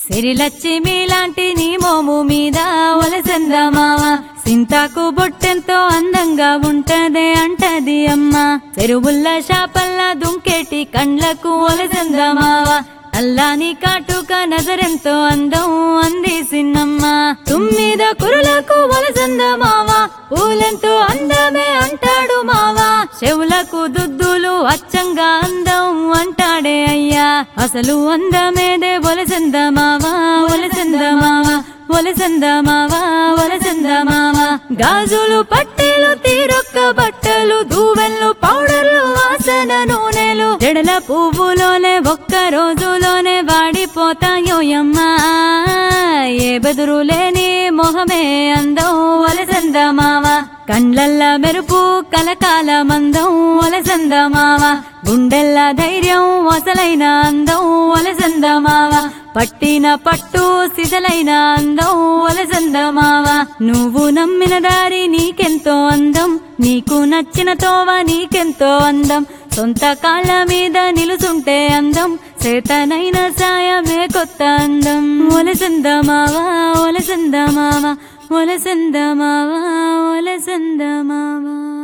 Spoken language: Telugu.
సిరిలచ్చి లాంటి నీ మోము మీద ఒలసంద మావ సింతాకు బొట్టెంతో అందంగా ఉంటదే అంటది అమ్మ చెరువుల్ల షాపల్లా దుంకేటి కండ్లకు ఒలసంద మావ అల్లాని కాటుక నజరెంతో అందం అంది సిన్నమ్మ తుమ్మిద కురులకు ఒలసంద మావ పూలెంతో అందమే అంటాడు మావా చెవులకు దుద్దులు అచ్చంగా అందం అంటాడే అయ్యా అసలు అందమేదే ఒలసంద మావా ఒలసంద మావా ఒలసంద మావా ఒలసంద మావా గాజులు పట్టెలు తీరొక్క బట్టలు దూవెన్లు పౌడర్లు వాసన నూనెలు జడల పువ్వులోనే ఒక్క రోజులోనే వాడిపోతాయోయమ్మా ఏ బెదురు లేని మొహమే అందం ఒలసంద మావా కండ్లల్ల మెరుపు కలకాల మందం ఒలసంద మావ గుండెల్ల ధైర్యం అసలైన అందం ఒలసంద మావ పట్టిన పట్టు సిసలైన అందం ఒలసంద మావ నువ్వు నమ్మిన దారి నీకెంతో అందం నీకు నచ్చిన తోవ నీకెంతో అందం సొంత కాళ్ళ మీద నిలుసుంటే అందం చేతనైన సాయమే కొత్త అందం ఒలసంద మావా ఒలసంద మావా ఒలసంద మావా ఒలసంద మావా